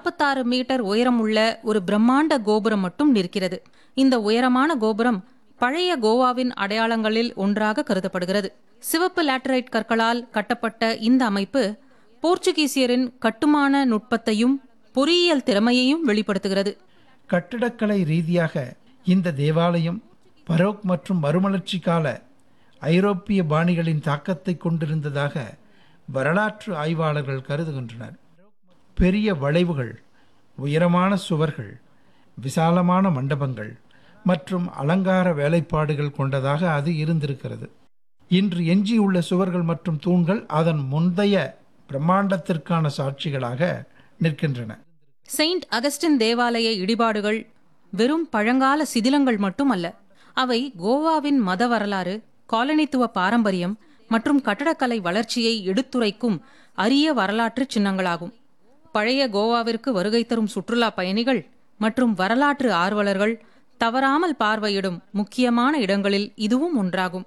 நாற்பத்தாறு மீட்டர் உயரமுள்ள ஒரு பிரம்மாண்ட கோபுரம் மட்டும் நிற்கிறது இந்த உயரமான கோபுரம் பழைய கோவாவின் அடையாளங்களில் ஒன்றாக கருதப்படுகிறது சிவப்பு லேட்டரைட் கற்களால் கட்டப்பட்ட இந்த அமைப்பு போர்ச்சுகீசியரின் கட்டுமான நுட்பத்தையும் பொறியியல் திறமையையும் வெளிப்படுத்துகிறது கட்டிடக்கலை ரீதியாக இந்த தேவாலயம் பரோக் மற்றும் மறுமலர்ச்சி கால ஐரோப்பிய பாணிகளின் தாக்கத்தை கொண்டிருந்ததாக வரலாற்று ஆய்வாளர்கள் கருதுகின்றனர் பெரிய வளைவுகள் உயரமான சுவர்கள் விசாலமான மண்டபங்கள் மற்றும் அலங்கார வேலைப்பாடுகள் கொண்டதாக அது இருந்திருக்கிறது இன்று எஞ்சியுள்ள சுவர்கள் மற்றும் தூண்கள் அதன் முந்தைய பிரம்மாண்டத்திற்கான சாட்சிகளாக நிற்கின்றன செயின்ட் அகஸ்டின் தேவாலய இடிபாடுகள் வெறும் பழங்கால சிதிலங்கள் மட்டுமல்ல அவை கோவாவின் மத வரலாறு காலனித்துவ பாரம்பரியம் மற்றும் கட்டடக்கலை வளர்ச்சியை எடுத்துரைக்கும் அரிய வரலாற்று சின்னங்களாகும் பழைய கோவாவிற்கு வருகை தரும் சுற்றுலா பயணிகள் மற்றும் வரலாற்று ஆர்வலர்கள் தவறாமல் பார்வையிடும் முக்கியமான இடங்களில் இதுவும் ஒன்றாகும்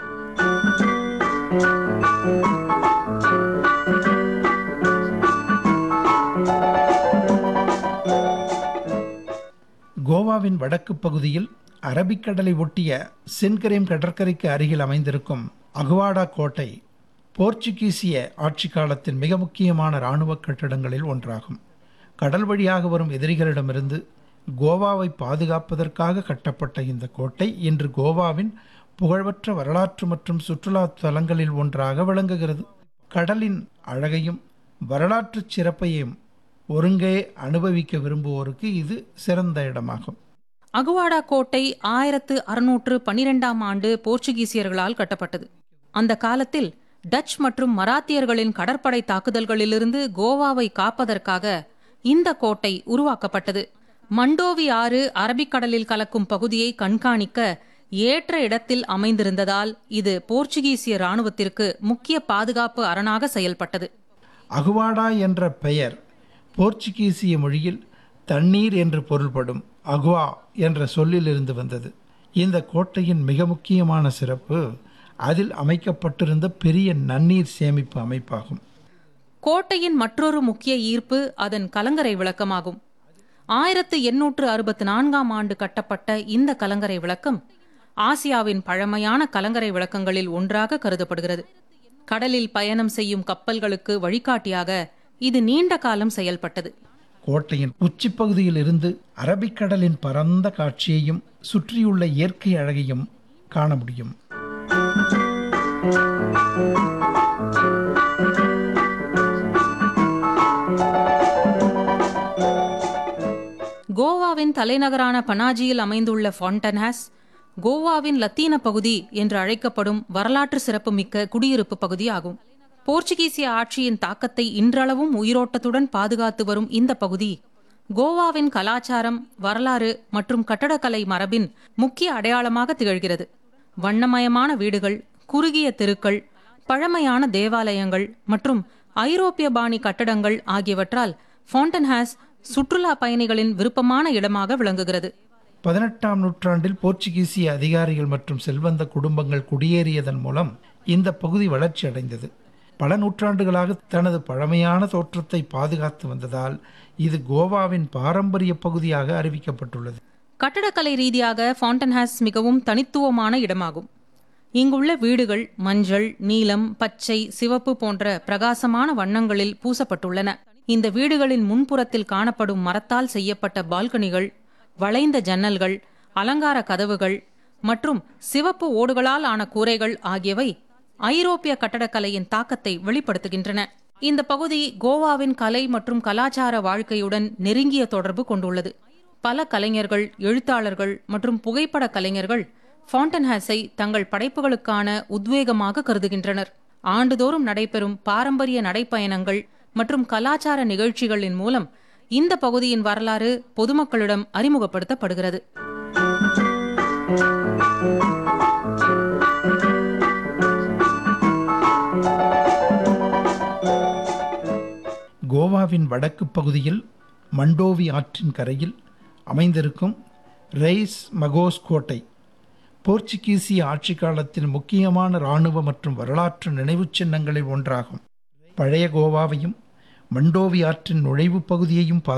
கோவாவின் வடக்கு பகுதியில் அரபிக்கடலை ஒட்டிய சென்கரேம் கடற்கரைக்கு அருகில் அமைந்திருக்கும் அகுவாடா கோட்டை போர்ச்சுகீசிய ஆட்சி காலத்தின் மிக முக்கியமான இராணுவ கட்டிடங்களில் ஒன்றாகும் கடல் வழியாக வரும் எதிரிகளிடமிருந்து கோவாவை பாதுகாப்பதற்காக கட்டப்பட்ட இந்த கோட்டை இன்று கோவாவின் புகழ்பெற்ற வரலாற்று மற்றும் சுற்றுலா தலங்களில் ஒன்றாக விளங்குகிறது கடலின் அழகையும் வரலாற்று சிறப்பையும் ஒருங்கே அனுபவிக்க விரும்புவோருக்கு இது சிறந்த இடமாகும் அகுவாடா கோட்டை ஆயிரத்து அறுநூற்று பனிரெண்டாம் ஆண்டு போர்ச்சுகீசியர்களால் கட்டப்பட்டது அந்த காலத்தில் டச் மற்றும் மராத்தியர்களின் கடற்படை தாக்குதல்களிலிருந்து கோவாவை காப்பதற்காக இந்த கோட்டை உருவாக்கப்பட்டது மண்டோவி ஆறு அரபிக்கடலில் கலக்கும் பகுதியை கண்காணிக்க ஏற்ற இடத்தில் அமைந்திருந்ததால் இது போர்ச்சுகீசிய இராணுவத்திற்கு முக்கிய பாதுகாப்பு அரணாக செயல்பட்டது அகுவாடா என்ற பெயர் போர்ச்சுகீசிய மொழியில் தண்ணீர் என்று பொருள்படும் அகுவா என்ற சொல்லிலிருந்து வந்தது இந்த கோட்டையின் மிக முக்கியமான சிறப்பு அதில் அமைக்கப்பட்டிருந்த பெரிய நன்னீர் சேமிப்பு அமைப்பாகும் கோட்டையின் மற்றொரு முக்கிய ஈர்ப்பு அதன் கலங்கரை விளக்கமாகும் ஆயிரத்து எண்ணூற்று அறுபத்து நான்காம் ஆண்டு கட்டப்பட்ட இந்த கலங்கரை விளக்கம் ஆசியாவின் பழமையான கலங்கரை விளக்கங்களில் ஒன்றாக கருதப்படுகிறது கடலில் பயணம் செய்யும் கப்பல்களுக்கு வழிகாட்டியாக இது நீண்ட காலம் செயல்பட்டது கோட்டையின் உச்சிப்பகுதியில் இருந்து அரபிக்கடலின் பரந்த காட்சியையும் சுற்றியுள்ள இயற்கை அழகையும் காண முடியும் கோவாவின் தலைநகரான பனாஜியில் அமைந்துள்ள ஃபாண்டன்ஹாஸ் கோவாவின் லத்தீன பகுதி என்று அழைக்கப்படும் வரலாற்று சிறப்புமிக்க குடியிருப்பு பகுதியாகும் போர்ச்சுகீசிய ஆட்சியின் தாக்கத்தை இன்றளவும் உயிரோட்டத்துடன் பாதுகாத்து வரும் இந்த பகுதி கோவாவின் கலாச்சாரம் வரலாறு மற்றும் கட்டடக்கலை மரபின் முக்கிய அடையாளமாக திகழ்கிறது வண்ணமயமான வீடுகள் குறுகிய தெருக்கள் பழமையான தேவாலயங்கள் மற்றும் ஐரோப்பிய பாணி கட்டடங்கள் ஆகியவற்றால் ஃபாண்டன்ஹாஸ் சுற்றுலா பயணிகளின் விருப்பமான இடமாக விளங்குகிறது பதினெட்டாம் நூற்றாண்டில் போர்ச்சுகீசிய அதிகாரிகள் மற்றும் செல்வந்த குடும்பங்கள் குடியேறியதன் மூலம் இந்த பகுதி வளர்ச்சி அடைந்தது பல நூற்றாண்டுகளாக தனது பழமையான தோற்றத்தை பாதுகாத்து வந்ததால் இது கோவாவின் பாரம்பரிய பகுதியாக அறிவிக்கப்பட்டுள்ளது கட்டடக்கலை ரீதியாக ஃபாண்டன்ஹாஸ் மிகவும் தனித்துவமான இடமாகும் இங்குள்ள வீடுகள் மஞ்சள் நீலம் பச்சை சிவப்பு போன்ற பிரகாசமான வண்ணங்களில் பூசப்பட்டுள்ளன இந்த வீடுகளின் முன்புறத்தில் காணப்படும் மரத்தால் செய்யப்பட்ட பால்கனிகள் வளைந்த ஜன்னல்கள் அலங்கார கதவுகள் மற்றும் சிவப்பு ஓடுகளால் ஆன கூரைகள் ஆகியவை ஐரோப்பிய கட்டடக்கலையின் தாக்கத்தை வெளிப்படுத்துகின்றன இந்த பகுதி கோவாவின் கலை மற்றும் கலாச்சார வாழ்க்கையுடன் நெருங்கிய தொடர்பு கொண்டுள்ளது பல கலைஞர்கள் எழுத்தாளர்கள் மற்றும் புகைப்பட கலைஞர்கள் ஃபாண்டன்ஹாஸை தங்கள் படைப்புகளுக்கான உத்வேகமாக கருதுகின்றனர் ஆண்டுதோறும் நடைபெறும் பாரம்பரிய நடைப்பயணங்கள் மற்றும் கலாச்சார நிகழ்ச்சிகளின் மூலம் இந்த பகுதியின் வரலாறு பொதுமக்களிடம் அறிமுகப்படுத்தப்படுகிறது கோவாவின் வடக்கு பகுதியில் மண்டோவி ஆற்றின் கரையில் அமைந்திருக்கும் ரெய்ஸ் மகோஸ் கோட்டை போர்ச்சுகீசிய ஆட்சி காலத்தில் முக்கியமான இராணுவ மற்றும் வரலாற்று நினைவுச் சின்னங்களில் ஒன்றாகும் பழைய கோவாவையும் மண்டோவி ஆற்றின் நுழைவு பகுதியையும்